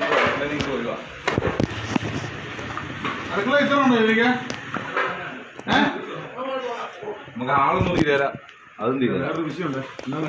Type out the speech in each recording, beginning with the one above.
അടുക്കള ഇത്രയുണ്ടോ ഇതിലേക്ക് ഏ നമുക്ക് ആളൊന്നും തീരാ അതും തീരാ വേറൊരു വിഷയമുണ്ട്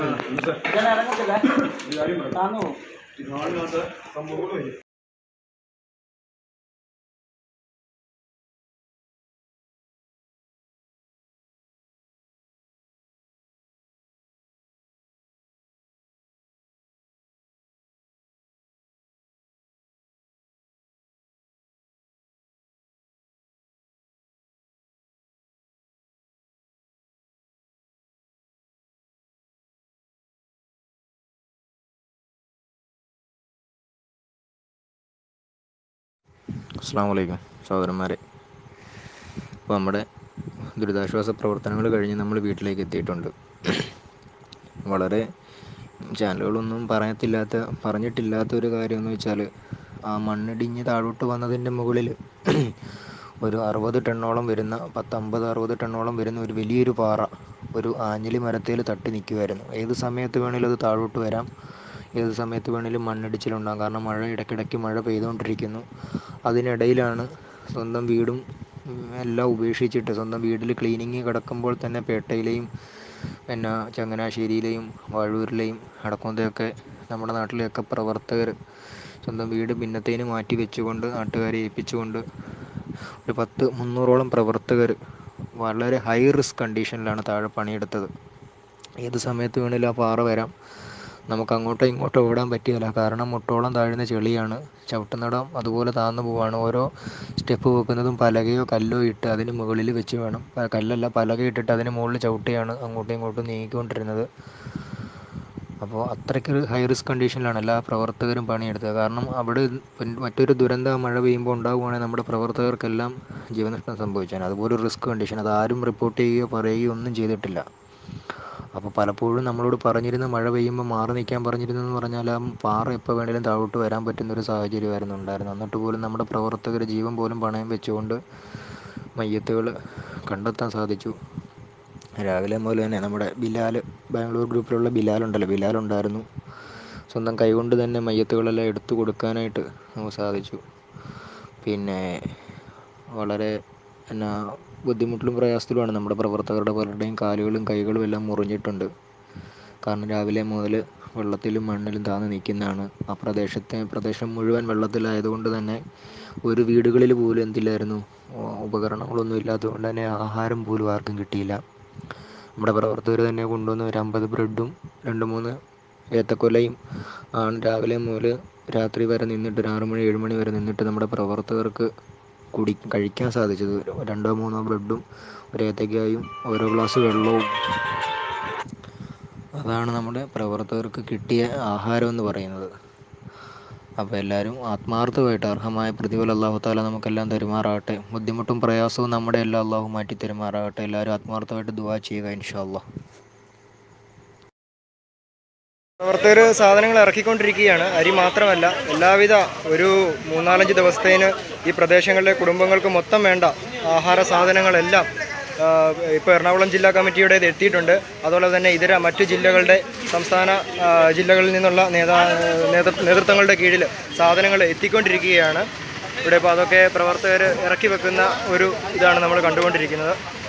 അസ്സാം വലൈക്കും സഹോദരന്മാരെ അപ്പോൾ നമ്മുടെ ദുരിതാശ്വാസ പ്രവർത്തനങ്ങൾ കഴിഞ്ഞ് നമ്മൾ വീട്ടിലേക്ക് എത്തിയിട്ടുണ്ട് വളരെ ചാനലുകളൊന്നും പറയത്തില്ലാത്ത പറഞ്ഞിട്ടില്ലാത്ത ഒരു കാര്യം എന്ന് വെച്ചാൽ ആ മണ്ണിടിഞ്ഞ് താഴോട്ട് വന്നതിൻ്റെ മുകളിൽ ഒരു അറുപത് ടണ്ണോളം വരുന്ന പത്തമ്പത് അറുപത് ടണ്ണോളം വരുന്ന ഒരു വലിയൊരു പാറ ഒരു ആഞ്ഞിലി മരത്തേൽ തട്ടി നിൽക്കുമായിരുന്നു ഏത് സമയത്ത് വേണേലും അത് താഴോട്ട് വരാം ഏത് സമയത്ത് വേണേലും മണ്ണിടിച്ചിലുണ്ടാകും കാരണം മഴ ഇടയ്ക്കിടയ്ക്ക് മഴ പെയ്തുകൊണ്ടിരിക്കുന്നു അതിനിടയിലാണ് സ്വന്തം വീടും ഉം, എല്ലാം ഉപേക്ഷിച്ചിട്ട് സ്വന്തം വീട്ടിൽ ക്ലീനിങ് കിടക്കുമ്പോൾ തന്നെ പേട്ടയിലെയും പിന്നെ ചങ്ങനാശ്ശേരിയിലെയും വാഴൂരിലെയും അടക്കോന്തയൊക്കെ നമ്മുടെ നാട്ടിലെയൊക്കെ പ്രവർത്തകർ സ്വന്തം വീട് ഭിന്നത്തേന് മാറ്റി വെച്ചുകൊണ്ട് നാട്ടുകാരെ ഏൽപ്പിച്ചുകൊണ്ട് ഒരു പത്ത് മുന്നൂറോളം പ്രവർത്തകർ വളരെ ഹൈ റിസ്ക് കണ്ടീഷനിലാണ് താഴെ പണിയെടുത്തത് ഏത് സമയത്ത് വേണേലും ആ പാറ വരാം നമുക്ക് അങ്ങോട്ടോ ഇങ്ങോട്ടോ ഓടാൻ പറ്റുകയില്ല കാരണം മുട്ടോളം താഴ്ന്ന ചെളിയാണ് ചവിട്ടുന്നിടം അതുപോലെ താന്നു പോവാണ് ഓരോ സ്റ്റെപ്പ് വെക്കുന്നതും പലകയോ കല്ലോ ഇട്ട് അതിന് മുകളിൽ വെച്ച് വേണം പ- കല്ലല്ല പലക ഇട്ടിട്ട് അതിന് മുകളിൽ ചവിട്ടിയാണ് അങ്ങോട്ടും ഇങ്ങോട്ടും നീങ്ങിക്കൊണ്ടിരുന്നത് അപ്പോൾ അത്രയ്ക്ക് ഹൈ റിസ്ക് കണ്ടീഷനിലാണ് എല്ലാ പ്രവർത്തകരും പണിയെടുത്തത് കാരണം അവിടെ പിൻ- മറ്റൊരു ദുരന്ത മഴ പെയ്യുമ്പോൾ ഉണ്ടാവുകയാണെങ്കിൽ നമ്മുടെ പ്രവർത്തകർക്കെല്ലാം ജീവനഷ്ടം സംഭവിച്ചാണ് അതുപോലെ ഒരു റിസ്ക് കണ്ടീഷൻ അത് ആരും റിപ്പോർട്ട് ചെയ്യുകയോ പറയുകയോ ഒന്നും ചെയ്തിട്ടില്ല അപ്പോൾ പലപ്പോഴും നമ്മളോട് പറഞ്ഞിരുന്ന മഴ പെയ്യുമ്പോൾ മാറി നിൽക്കാൻ പറഞ്ഞിരുന്നെന്ന് പറഞ്ഞാൽ ആ പാറ എപ്പോൾ വേണേലും താഴോട്ട് വരാൻ പറ്റുന്ന ഒരു സാഹചര്യമായിരുന്നു ഉണ്ടായിരുന്നത് എന്നിട്ട് പോലും നമ്മുടെ പ്രവർത്തകർ ജീവൻ പോലും പണയം വെച്ചുകൊണ്ട് മയ്യത്തുകൾ കണ്ടെത്താൻ സാധിച്ചു രാവിലെ മുതൽ തന്നെ നമ്മുടെ ബിലാൽ ബാംഗ്ലൂർ ഗ്രൂപ്പിലുള്ള ബിലാൽ ഉണ്ടല്ലോ ബിലാൽ ഉണ്ടായിരുന്നു സ്വന്തം കൈകൊണ്ട് തന്നെ മയ്യത്തുകളെല്ലാം എടുത്തു കൊടുക്കാനായിട്ട് നമുക്ക് സാധിച്ചു പിന്നെ വളരെ എന്നാ ബുദ്ധിമുട്ടിലും പ്രയാസത്തിലുമാണ് നമ്മുടെ പ്രവർത്തകരുടെ പലരുടെയും കാലുകളും കൈകളും എല്ലാം മുറിഞ്ഞിട്ടുണ്ട് കാരണം രാവിലെ മുതൽ വെള്ളത്തിലും മണ്ണിലും താന്ന് നിൽക്കുന്നതാണ് ആ പ്രദേശത്തെ പ്രദേശം മുഴുവൻ വെള്ളത്തിലായതുകൊണ്ട് തന്നെ ഒരു വീടുകളിൽ പോലും എന്തില്ലായിരുന്നു ഉ- ഉപകരണങ്ങളൊന്നും ഇല്ലാത്തതുകൊണ്ട് തന്നെ ആഹാരം പോലും ആർക്കും കിട്ടിയില്ല നമ്മുടെ പ്രവർത്തകർ തന്നെ കൊണ്ടുവന്ന ഒരു അമ്പത് ബ്രെഡും രണ്ട് മൂന്ന് ഏത്തക്കൊലയും ആണ് രാവിലെ മുതൽ രാത്രി വരെ നിന്നിട്ട് ഒരു ആറ് മണി ഏഴ് മണി വരെ നിന്നിട്ട് നമ്മുടെ പ്രവർത്തകർക്ക് കുടി കഴിക്കാൻ സാധിച്ചത് രണ്ടോ മൂന്നോ ബ്രെഡും ഒരു ഏത്തക്കായും ഓരോ ഗ്ലാസ് വെള്ളവും അതാണ് നമ്മുടെ പ്രവർത്തകർക്ക് കിട്ടിയ ആഹാരം എന്ന് പറയുന്നത് അപ്പോൾ എല്ലാവരും ആത്മാർത്ഥമായിട്ട് അർഹമായ പ്രതിഫലം അള്ളാഹു താല നമുക്കെല്ലാം തരുമാറാകട്ടെ ബുദ്ധിമുട്ടും പ്രയാസവും നമ്മുടെ എല്ലാം അള്ളാഹു മാറ്റി തരുമാറാകട്ടെ എല്ലാവരും ആത്മാർത്ഥമായിട്ട് ദുവാ ചെയ്യുക ഇൻഷാ അള്ളാഹ് പ്രവർത്തകർ സാധനങ്ങൾ ഇറക്കിക്കൊണ്ടിരിക്കുകയാണ് അരി മാത്രമല്ല എല്ലാവിധ ഒരു മൂന്നാലഞ്ച് ദിവസത്തേന് ഈ പ്രദേശങ്ങളിലെ കുടുംബങ്ങൾക്ക് മൊത്തം വേണ്ട ആഹാര സാധനങ്ങളെല്ലാം ഇപ്പോൾ എറണാകുളം ജില്ലാ കമ്മിറ്റിയുടേത് എത്തിയിട്ടുണ്ട് അതുപോലെ തന്നെ ഇതര മറ്റു ജില്ലകളുടെ സംസ്ഥാന ആ, ജില്ലകളിൽ നിന്നുള്ള നേതാ നേതൃ നേതൃത്വങ്ങളുടെ കീഴിൽ സാധനങ്ങൾ എത്തിക്കൊണ്ടിരിക്കുകയാണ് ഇവിടെ ഇപ്പോൾ അതൊക്കെ പ്രവർത്തകർ ഇറക്കി വെക്കുന്ന ഒരു ഇതാണ് നമ്മൾ കണ്ടുകൊണ്ടിരിക്കുന്നത്